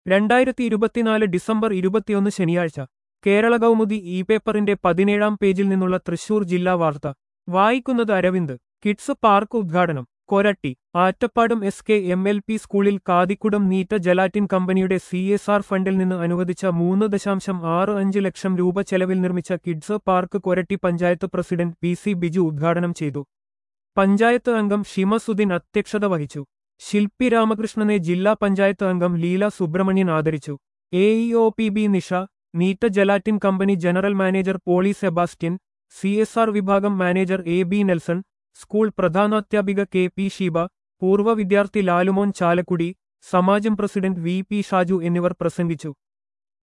രണ്ടായിരത്തി ഇരുപത്തിനാല് ഡിസംബർ ഇരുപത്തിയൊന്ന് ശനിയാഴ്ച കേരള കൗമുദി ഇ പേപ്പറിന്റെ പതിനേഴാം പേജിൽ നിന്നുള്ള തൃശൂർ ജില്ലാ വാർത്ത വായിക്കുന്നത് അരവിന്ദ് കിഡ്സ് പാർക്ക് ഉദ്ഘാടനം കൊരട്ടി ആറ്റപ്പാടും S K M L P സ്കൂളിൽ കാതിക്കുടം നീറ്റ ജലാറ്റിൻ കമ്പനിയുടെ സി എസ് ആർ ഫണ്ടിൽ നിന്ന് അനുവദിച്ച മൂന്ന് ദശാംശം ആറ് അഞ്ച് ലക്ഷം രൂപ ചെലവിൽ നിർമ്മിച്ച kids park Koratty panchayat president P C Biju ഉദ്ഘാടനം ചെയ്തു പഞ്ചായത്ത് അംഗം ഷിമസുദ്ദീൻ അധ്യക്ഷത വഹിച്ചു ശില്പി രാമകൃഷ്ണനെ ജില്ലാ പഞ്ചായത്ത് അംഗം ലീല സുബ്രഹ്മണ്യൻ ആദരിച്ചു A E O P B Nisha Nitta gelatin company general manager Poly Sebastian C S R വിഭാഗം manager A B Nelson school പ്രധാനാധ്യാപിക കെ പി ഷീബ പൂർവ്വ വിദ്യാർത്ഥി ലാലുമോൻ ചാലക്കുടി സമാജം പ്രസിഡന്റ് വി പി ഷാജു എന്നിവർ പ്രസംഗിച്ചു